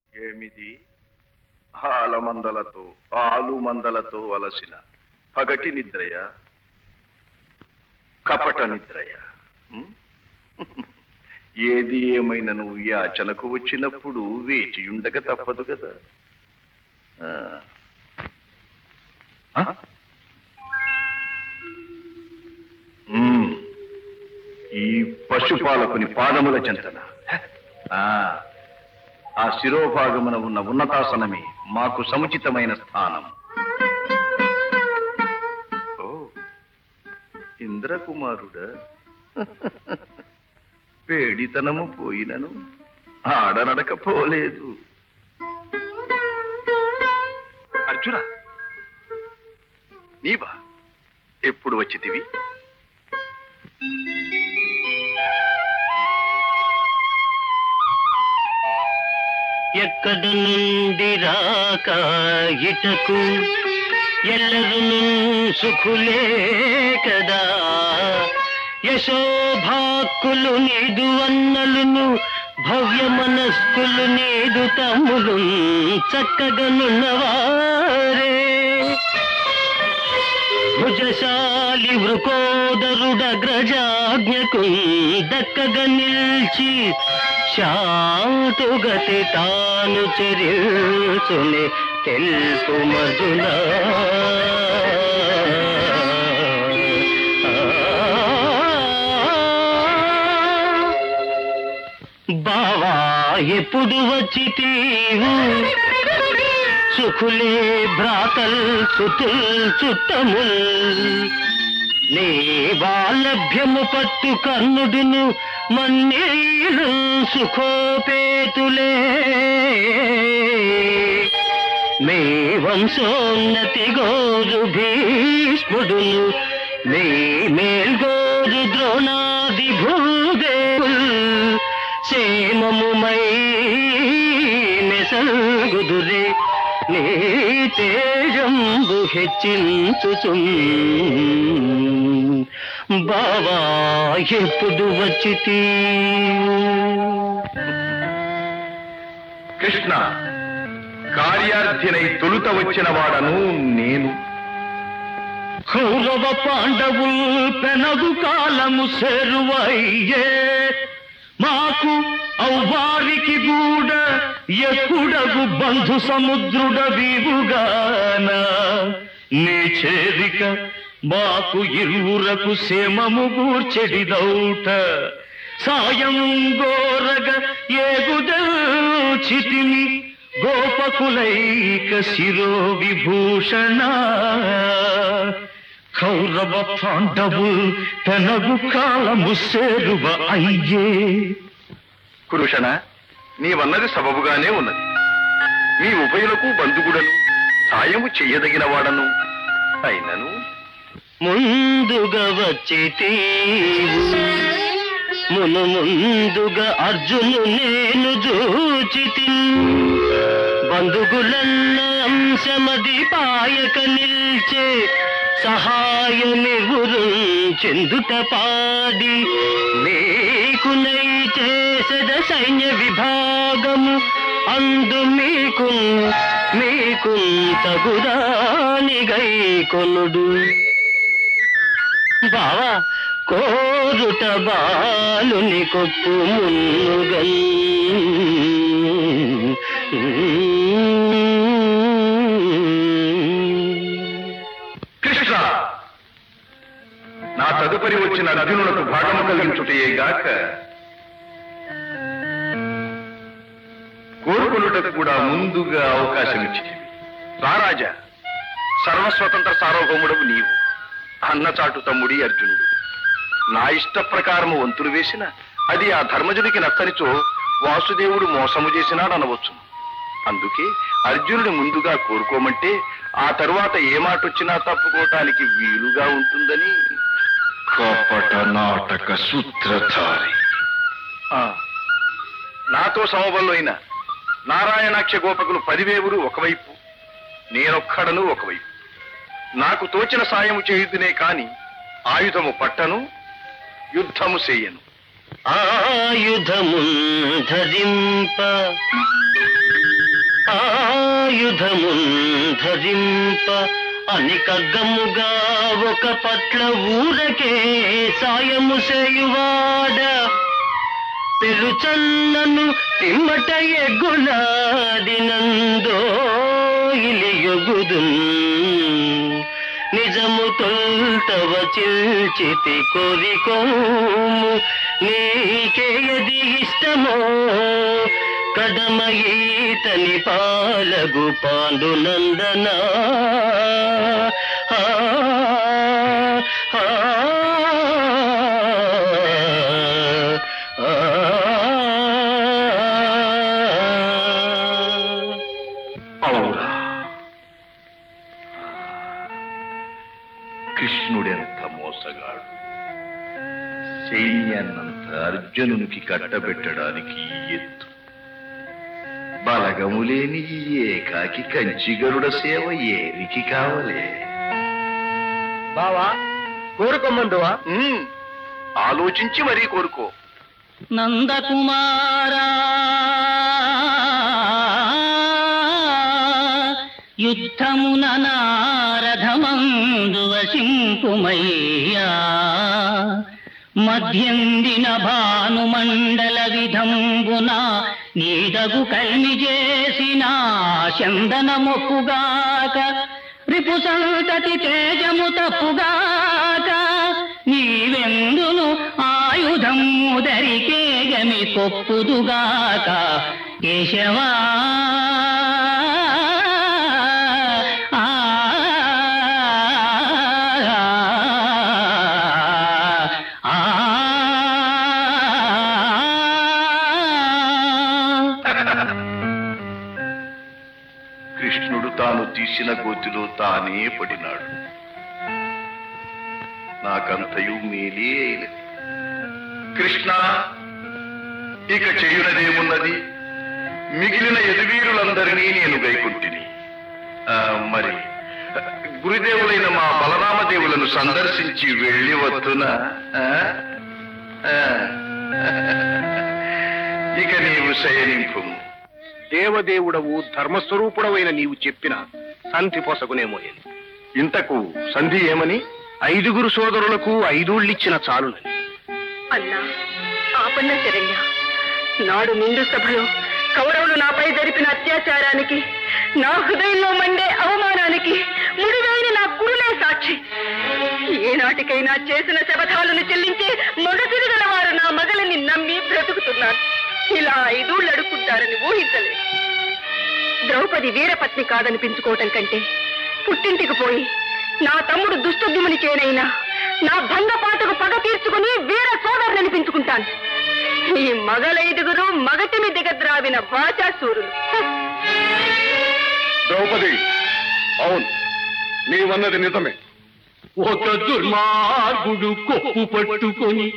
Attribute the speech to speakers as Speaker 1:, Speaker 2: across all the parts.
Speaker 1: ఏమిది ఆలమందలతో ఆలు మందలతో వలసిన పగటి నిద్రయ కపట నిద్రయ ఉం? ఏది ఏమైనను యాచనకు వచ్చినప్పుడు వేచి ఉండక తప్పదు కదా ఆ. ఆ? ఉం. ఈ పశుపాలకుని పాదముల చెంతన ఆ ఆ శిరోభాగమున ఉన్న ఉన్నతాసనమే మాకు సముచితమైన స్థానం ఓ ఇంద్రకుమారుడా పేడితనము పోయినను ఆడనడక పోలేదు అర్జున నీవా ఎప్పుడు వచ్చితివి
Speaker 2: ఎక్కడ నుండి రాక ఇటకు ఎల్లరు సుఖులే కదా యశోభాక్కులు నీదు అన్నలును భవ్య మనస్కులు నీదు తమ్ములు చక్కగనున్నవారే భుజశాలి వృకోదరుడ గ్రజాజ్ఞకు దక్కగా నిల్చి శాంతుగతి తాను చరించుని తెలుపు మధున బావా ఎప్పుడు వచ్చి తీవు సుఖులే భ్రాతల్ సుతుల్ చుట్టముల్ నీ వాలభ్యము పట్టు కన్నుడును మన్నీలు సుఖోపేతులే మీ వంశోన్నతి గోరు భీష్ముడును మీ మేల్గోరు ద్రోణాది భూదేవుల్ క్షేమముమై మెసల్గుదురే నీ తేజంబు హెచ్చించుచు బావా ఎప్పుడు వచ్చితి
Speaker 1: కృష్ణ కార్యార్థినై తొలుత వచ్చిన వాడను నేను
Speaker 2: కౌరవ పాండవుల్ పెనగు కాలము సెరువయ్యే మాకు ఔవారికి గూడ ఎప్పుడగు బంధు సముద్రుడ వివుగాన నీ చేరిక మాకు ఇరువురకు సేమము గూర్చెడిదౌట సాయం గోరగ ఏగుదచితిని గోపకులైక శిరో విభూషణ కౌరవ పాండవు తనగు కాలము సేరువ అయ్యే
Speaker 1: కురుషణ నీవన్నది సబబుగానే ఉన్నది మీ ఉభయులకు బంధుగుడను సాయము చెయ్యదగిన వాడను అయినను
Speaker 2: ముందుగా వచ్చి మును ముందుగా అర్జును నేను జూచితి బంధుగులన్న అంశమది పాయక నిల్చే సహాయమివురు చెందుట పాడి మీకునై చేసద సైన్య విభాగము అందు మీకు మీకు తగుదానిగై కొనుడు బావా కోరుట బాలుని కొప్పు మున్నుగన్
Speaker 1: కృష్ణ నా తదుపరి వచ్చిన అర్జునులకు భాగము కలిగించుటయే గాక కోరుకొనుటకు కూడా ముందుగా అవకాశం ఇచ్చింది రారాజా సర్వస్వతంత్ర సార్వభౌముడవు నీవు అన్నచాటు తమ్ముడి అర్జునుడు నా ఇష్ట ప్రకారము వంతులు వేసిన అది ఆ ధర్మజుడికి నచ్చనిచో వాసుదేవుడు మోసము చేసినాడు అనవచ్చును అందుకే అర్జునుడి ముందుగా కోరుకోమంటే ఆ తరువాత ఏ మాట వచ్చినా తప్పుకోవటానికి వీలుగా ఉంటుందని
Speaker 3: కపట నాటక సూత్రధారి
Speaker 1: నాతో సమబల్లో అయిన నారాయణాక్ష గోపకులు పదివేవులు ఒకవైపు నేనొక్కడను ఒకవైపు నాకు తోచిన సాయము చేయుదునే కాని ఆయుధము పట్టను యుద్ధము చేయను
Speaker 2: ఆయుధమున్ ధరింప ఆయుధమున్ ధరింప అని కగ్గముగా ఒక పట్ల ఊరకే సాయము చేయువాడ పెరుచన్నను పిమ్మట ఎగ్గులాడినందో ఇలియొగుదున్ నిజము తొల్తవ చిల్చితి కోరికోము నీకేయది ఇష్టమో కడమ ఈతని పాలగు పాండునందన ఆ, ఆ, ఆ.
Speaker 3: అవురా కృష్ణుడెంత మోసగాడు సైన్యాన్నంత అర్జునునికి కట్టబెట్టడానికి ఈ ఎత్తు బలగము లేని ఈ ఏకాకి కంచిగరుడ సేవ ఏరికి కావలే
Speaker 2: బావా కోరుకోమందువా
Speaker 1: ఉమ్, ఆలోచించి మరీ కోరుకో
Speaker 4: నందకుమారా యుద్ధమున నారథమందు వశింపుమయ్యా మధ్యందిన భానుమండల విధంబున నీదగు కల్మి చేసిన చందన మొప్పుగాక రిపు సంతతి తేజము తప్పుగాక నీవెందును ఆయుధము దరికేగమి కొప్పుదుగాక కేశవా ఆ, ఆ, ఆ.
Speaker 3: కృష్ణుడు తాను తీసిన గోతిలో తానే పడినాడు నాకంతయు మేలే అయినది కృష్ణ ఇక చేయునదేమున్నది మిగిలిన ఎదువీరులందరినీ నేను గైకుంటిని ఆ, మరి గురుదేవులైన మా బలరామదేవులను సందర్శించి వెళ్ళి వద్దున ఇక నీవు శయనింపు
Speaker 1: దేవదేవుడవు ధర్మస్వరూపుడవైన నీవు చెప్పిన సంధి పొసగునేమో ఇంతకు సంధి ఏమని ఐదుగురు సోదరులకు ఐదూళ్ళిచ్చిన చాలునని
Speaker 5: అన్నా ఆపన్న శరణ్య నాడు నిండు సభలో కౌరవులు నాపై జరిపిన అత్యాచారానికి నా హృదయంలో మండే అవమానానికి ముడివైన నా గురులే సాక్షి ఏనాటికైనా చేసిన శపథాలను చెల్లించి మగసిరి గలవారు నా మగలని నమ్మి బ్రతుకుతున్నారు ఇలా ఐదూళ్ళు అడుక్కుంటారని ఊహించలేదు ద్రౌపది వీరపత్ని కాదనిపించుకోవటం కంటే పుట్టింటికి పోయి నా తమ్ముడు దుష్టద్యుముని చేనైనా నా భంగపాటకు పగ తీర్చుకుని వీర సోదరుని అనిపించుకుంటాను ఈ మగలైదుగురు మగటిని దిగద్రావిన బాచాసూరులు
Speaker 1: ద్రౌపది అవును నీవన్నది నిజమే
Speaker 2: ఒక దుర్మార్గుడు కొప్పు పట్టుకొని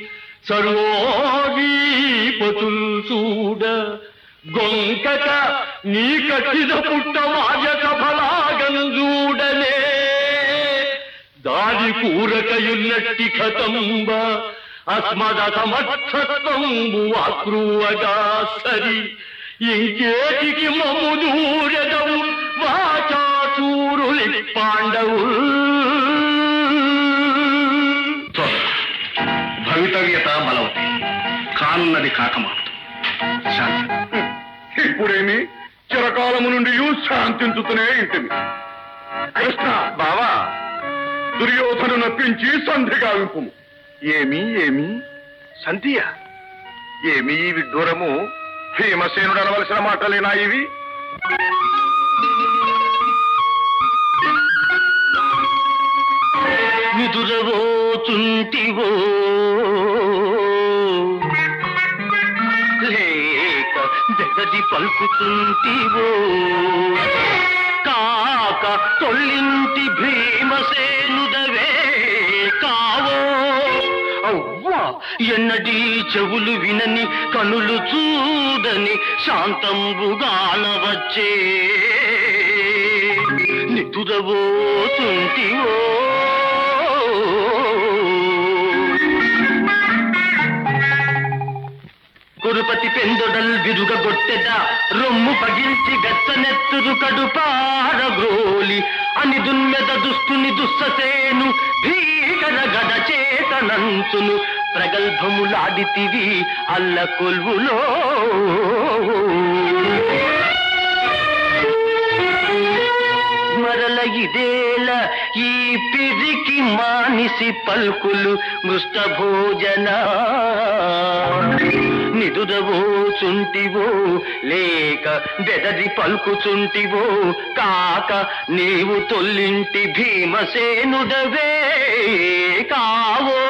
Speaker 2: సర్వోగీపతులు చూడ గొంకట నీ కట్టిన పుట్ట వాజక ఫలాగను చూడలే దాని కూరకయున్నట్టి కతంబ అస్మద సమర్థత్వంబు అక్రూవగా సరి ఇంకేటికి మమ్ము దూరదవు వాచాచూరులి పాండవు
Speaker 1: భవితవ్యత బలవతి కానున్నది కాకమాత శాంతి
Speaker 3: ఇప్పుడేమి చిరకాలము నుండి శాంతించుతూనే ఇంటిని కృష్ణ
Speaker 1: బావా
Speaker 3: దుర్యోధను నప్పించి సంధి గావింపు
Speaker 1: ఏమి ఏమి సంధ్య ఏమి ఈ విడ్డూరము భీమసేనుడు అనవలసిన మాటలేనా ఇవి
Speaker 2: నిదురవోచుంటివో లేక జగది పలుకుతుంటివో కాక తొల్లింటి భీమసేనుదవే కావో అవ్వా ఎన్నడీ చెవులు వినని కనులు చూడని శాంతంబుగానవచ్చే నిదురవోతుంటివో కురుపతి పెందొడల్ విరుగగొట్టెద రొమ్ము పగిల్చి గచ్చనెత్తురు కడుపారగ్రోలి అని దుమ్మెద దుష్టుని దుస్ససేను భీకర గడ చేతనంచును ప్రగల్భములాడితివి అల్ల కొల్వులో మరల ఇదేల ఈ పిరికి మానిసి పల్కులు మృష్ట భోజన నిదురవోచుంటివో లేక బెదరి పలుకుచుంటివో కాక నీవు తొల్లింటి భీమసేనుడవే కావో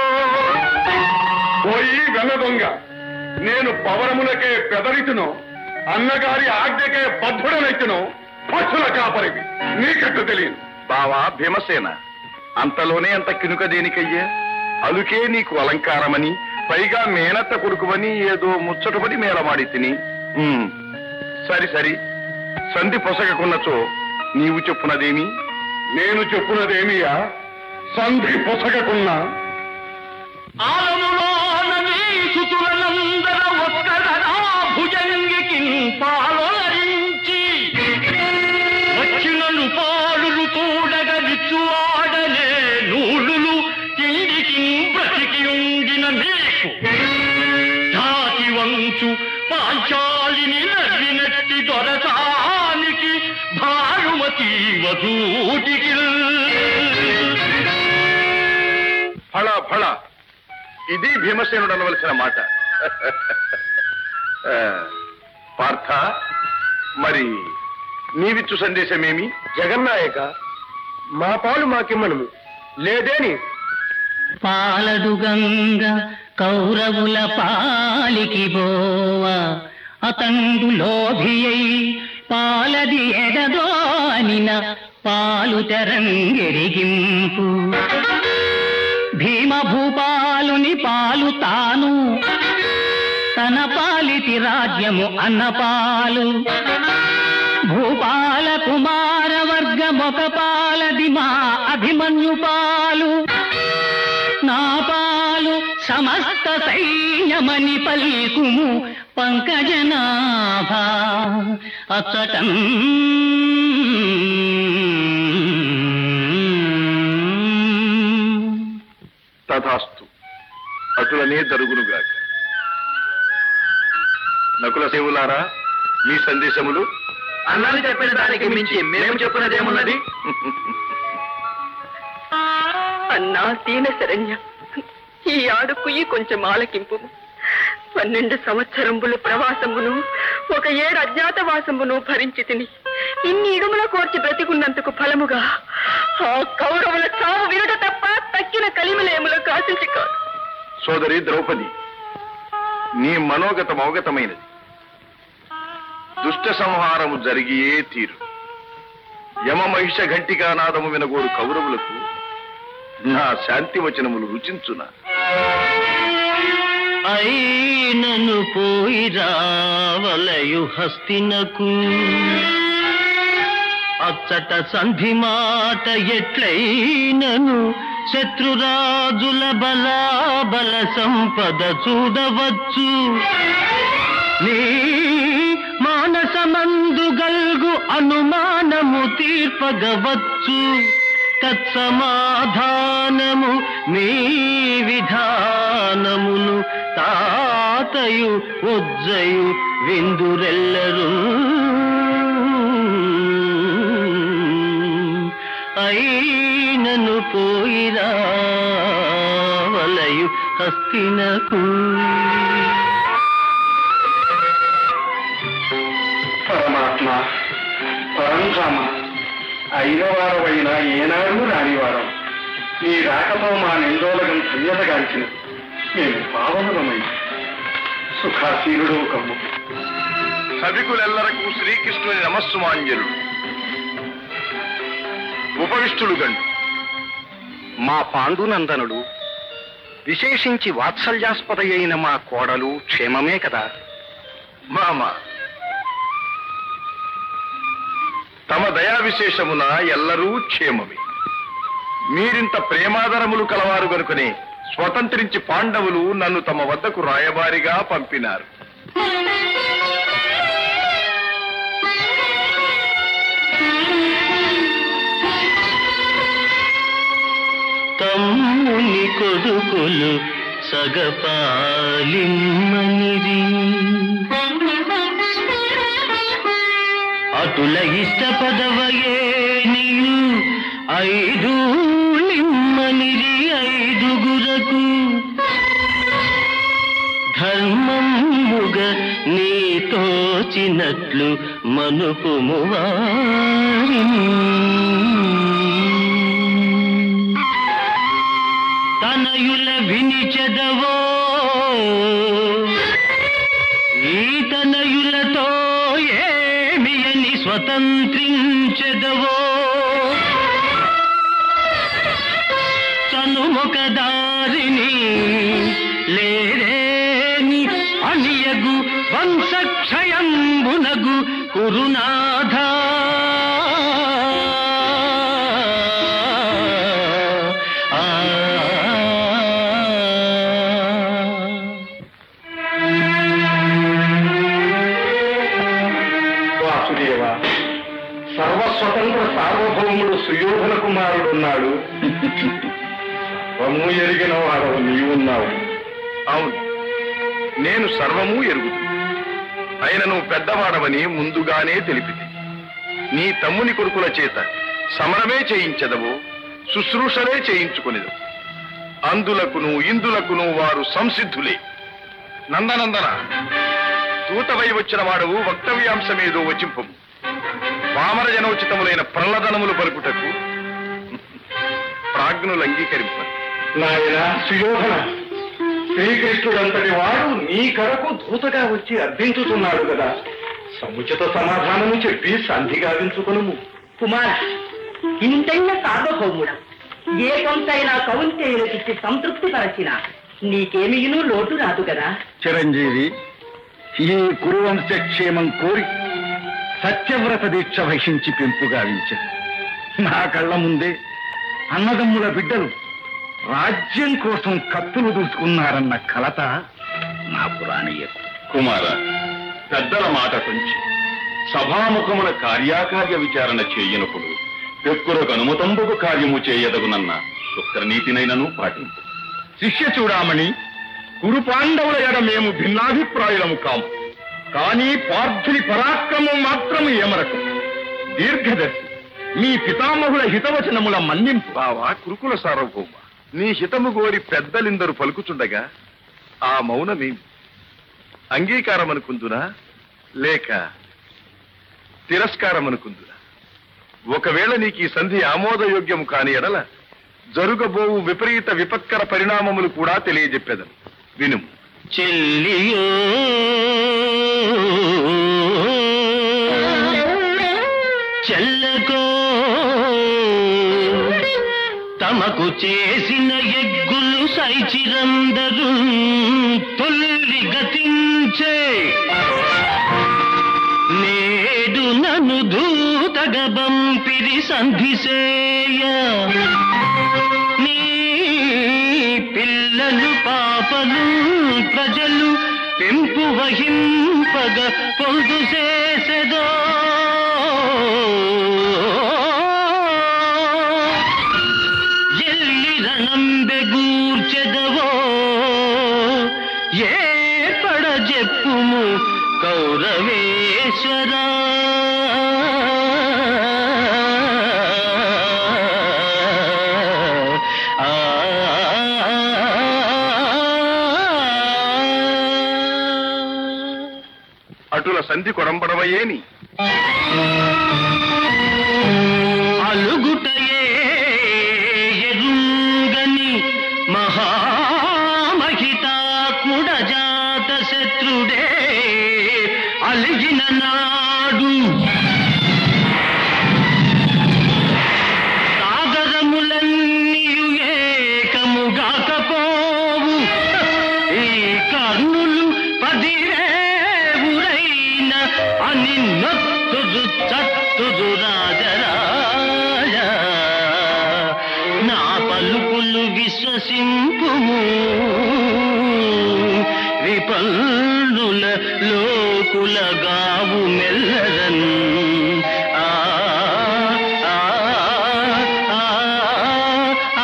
Speaker 1: పోయి వెల్లదొంగ నేను పవరములకే పెదరితును అన్నగారి ఆజ్ఞకే బద్ధుడనైతును పశుల కాపరివి నీకట్టు తెలియదు బావా భీమసేన అంతలోనే అంత కినుక దేనికయ్యా అలుకే నీకు అలంకారమని పైగా మేనత్త కొడుకువని ఏదో ముచ్చటపడి మేలమాడి తిని ఉమ్, సరి సరి సంధి పొసగకున్నచో నీవు చెప్పునదేమి నేను చెప్పునదేమియా సంధి పొసగకున్నా
Speaker 2: ఆలములోన నీ సుతులనందర ఒక్కడనా భుజంగికి పాలరించి వచ్చినను పాలులు చూడగ విచ్చువాడనే నూలులు తిండికి బ్రతికి ఉండిన నీకు జాతి వంచు పాంచాలిని నవ్వినట్టి దొరసానికి భానుమతి వధూటికి
Speaker 1: ఫళ ఫళ ఇది భీమసేనుడు అనవలసిన మాట ఆ, పార్థ మరి నీవిచ్చు సందేశమేమి
Speaker 2: జగన్నాయక మా పాలు మాకిమ్మను లేదేని
Speaker 4: పాలడు గంగ కౌరవుల పాలికి బోవ అతండు లోభియై పాలది ఎడదోనిన పాలు తెరంగెరిగింపు భీమభూపాలుని పాలు తాను తన పాలిటి రాజ్యము అన్నపాలు భూపాల కుమార వర్గమొక పాలది మా అభిమన్యు పాలు నా పాలు సమస్త సైన్యమని పల్కుము పంకజనాభా అచ్చటం
Speaker 1: తథాస్తు అటులనే జరుగునుగాక నకుల సేవులారా మీ సందేశములు
Speaker 3: అన్నలు చెప్పిన దానికి మించి మేము చెప్పినదేమున్నది
Speaker 5: అన్నా దీన శరణ్య ఈ ఆడుకుయి కొంచెం ఆలకింపు పన్నెండు సంవత్సరంబులు ప్రవాసమును ఒక ఏడు అజ్ఞాతవాసమును భరించి తిని ఇన్ని ఇడుముల కోర్చి బ్రతికున్నందుకు ఫలముగా ఆ కౌరవుల చావు వినుట తప్ప తక్కిన కలిమిలేములకు ఆశించి కాదు
Speaker 1: సోదరి ద్రౌపది నీ మనోగతం అవగతమైనది దుష్ట సంహారము జరిగియే తీరు యమ మహిష ఘంటికా నాదము వినగోరు కౌరవులకు నా శాంతి వచనములు రుచించునా
Speaker 2: అయినను పోయి రావలయు హస్తినకు అచ్చట సంధి మాట ఎట్లయినను శత్రురాజుల బలాబల సంపద చూడవచ్చు నీ మానసమందు గల్గు అనుమానము తీర్పగవచ్చు తత్సమాధానము మీ విధానమును తాతయు ఒజ్జయు విందురెల్లరు అయినను పోయిరా వలయు హస్తినకు
Speaker 1: పరమాత్మ పరంధామ అయిన వారమైనా ఏనాడు రాని వారం నీ రాకతో మా నిందోలగం ధన్యతగాంచిన మేము పావనమై సుఖాశీలుడు కమ్ము సభికులెల్లరకు శ్రీకృష్ణుని నమస్సుమాంజలుడు ఉపవిష్టుడు గండు
Speaker 2: మా పాండునందనుడు విశేషించి వాత్సల్యాస్పద అయిన మా కోడలు క్షేమమే కదా
Speaker 1: మామ తమ దయా విశేషమున ఎల్లరూ క్షేమమే మీరింత ప్రేమాదరములు కలవారు గనుకనే స్వతంత్రించి పాండవులు నన్ను తమ వద్దకు రాయబారిగా పంపినారు
Speaker 4: తమ్ముని కొడుకులు సగపాలిమ్మనిరి అటుల ఇష్టపదవయే నీయు ఐదు నిమ్మనిరి ఐదుగురకు ధర్మముగ నీతోచినట్లు మనుపుము వారిని తనయుల వినిచెదవో ఈ తనయులతో ఏమి అని స్వతంత్రించెదవో చనుమొక దారిని లేరేని అనియగు వంశక్షయంబునగు కురునాథ ఆ
Speaker 1: వాసుదేవ సర్వస్వతంత్ర సార్వభౌముడు సుయోధన కుమారుడున్నాడు సర్వము ఎరిగిన వాడవు నీవున్నావు అవును నేను సర్వము ఎరుగుదు అయినను పెద్దవాడవని ముందుగానే తెలిపితే నీ తమ్ముని కొడుకుల చేత సమరమే చేయించదవు శుశ్రూషలే చేయించుకునేదు అందులకును ఇందులకును వారు సంసిద్ధులే నందనందన దూతవై వచ్చిన వాడవు వక్తవ్యాంశమేదో వచింపము వామర జనోచితములైన ప్రహ్లదనములు పలుకుటకు ప్రాజ్ఞులు అంగీకరింపరు నాయన సుయోధన శ్రీకృష్ణుడంతటి వాడు నీ కరకు దూతగా వచ్చి అర్థించుతున్నాడు కదా సముచిత సమాధానము చెప్పి సంధి గావించుకును
Speaker 5: కుమార ఇంతైన సార్వభౌముడ ఏ కొంతైనా కౌంతేయులకిచ్చి సంతృప్తి పరచిన నీకేమియును లోటు రాదు కదా
Speaker 1: చిరంజీవి ఈ కురువంశ క్షేమం కోరి సత్యవ్రత దీక్ష వహించి పెంపు గావించారు నా కళ్ళ ముందే అన్నదమ్ముల బిడ్డలు రాజ్యం కోసం కత్తులు దూసుకున్నారన్న కలత నా పురాణీయ
Speaker 3: కుమార పెద్దల మాట కొంచి సభాముఖమున కార్యాకార్య విచారణ చేయనప్పుడు పెక్కులకు అనుమతంబుకు కార్యము చేయదగునన్న శుక్రనీతినైనను పాటింపు
Speaker 1: శిష్య చూడామణి కురు పాండవుల ఎడ మేము భిన్నాభిప్రాయులము కాము కానీ పార్థుని పరాక్రమం మాత్రము ఏమరకు దీర్ఘదర్శి మీ పితామహుల హితవచనముల మన్నింపు బావా కురుకుల సార్వభౌమ నీ హితము కోరి పెద్దలిందరు పలుకుచుండగా ఆ మౌనమేమి అంగీకారం అనుకుందునా లేక తిరస్కారం అనుకుందునా ఒకవేళ నీకు ఈ సంధి ఆమోదయోగ్యము కాని ఎడల జరుగబోవు విపరీత విపత్కర పరిణామములు కూడా తెలియజెప్పేదను వినుము
Speaker 4: చెల్లియో చెల్లకో తమకు చేసిన ఎగ్గులు సైచిరందరు తొల్లి గతించే నేడు నన్ను దూతగ బంపిరి సంధిసేయ నీ పిల్లలు పాపలు ప్రజలు పెంపు వహింపగ పొందు చేసెదో ఎల్లి రణంబెగూర్చెదవో ఏ పడ చెప్పుము కౌరవేశ్వరా
Speaker 1: అటుల సంధి కొడంబడవయేని
Speaker 4: అలుగుటయే ఎరుంగని మహామహితాత్ముడ జాత శత్రుడే అలిగిన నాడు సాగరములన్నీయు ఏకముగాకపోవు ఈ కర్ణులు పదివేవురైన అని నొత్తుదు చత్తుదు రాజరాజ నా పలుకులు విశ్వసింపుము విపల్లుల లో మెల్లరన్ ఆ ఆ ఆ ఆ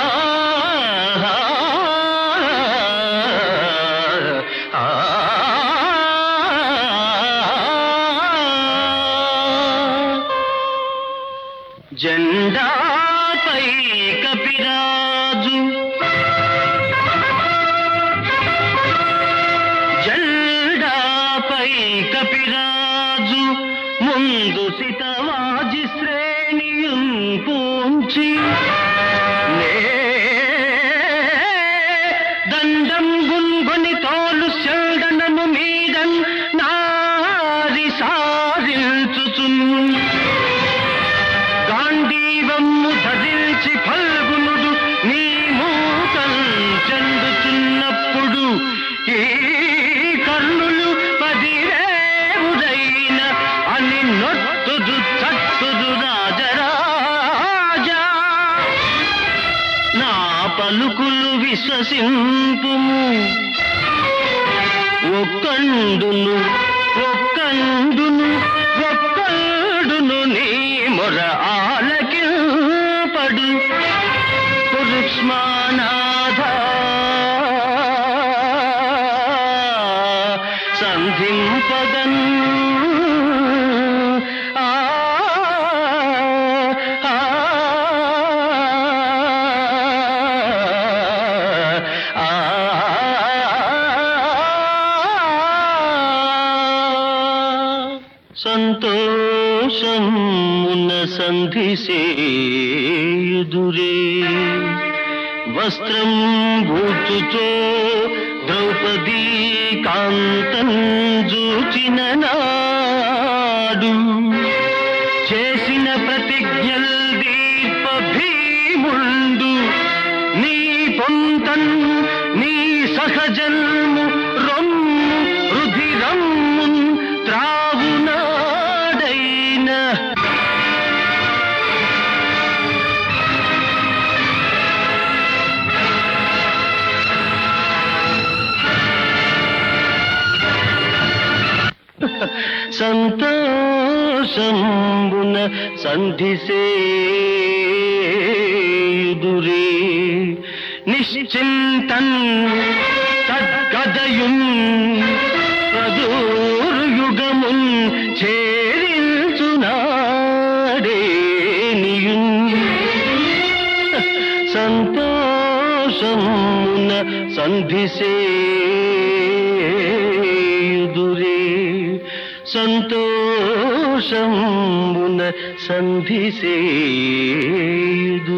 Speaker 4: జెండాపై కపిరాజు జెండాపై కపిరాజు ముందు సితవాజి శ్రేణియుం పూంచి నే దండం గున్గొని తోలు శల్దనము మీదన్ నారి సారిల్చుచున్ గాంధీవమ్ము ధరించి ఫల్గునుడు నీ మూకం చెందుతున్నప్పుడు ఈ కర్ణులు పదివేవుడైన అని నొట్టుదు చట్టుదు రాజరాజా నా పలుకులు విశ్వసింపుము ఒక్కండును ఒక్కండును ఒక్కడును నీ మొర ఆలకింపడు పురుష్మానాథ సంధింపదన్ ఆ ఆ సంతోషమున సంధి సేదురే వస్త్రం భూతుతో ద్రౌపదీ కాంతం జూచిన నాడు చేసిన ప్రతిజ్ఞల్ దీప భీముండు నీ పొంతన్ నీ సహజన్ము రొమ్ము రుధిరమ్ము త్రావునాడైన సంతోషంబున సంధి సేదురే నిశ్చింతన్ తద్గదయున్ ప్రదూర్యుగమున్ చేరించునాడేనియున్ సంతోషమున సంధి సేదురే సంతోషమున సంధి సేదురే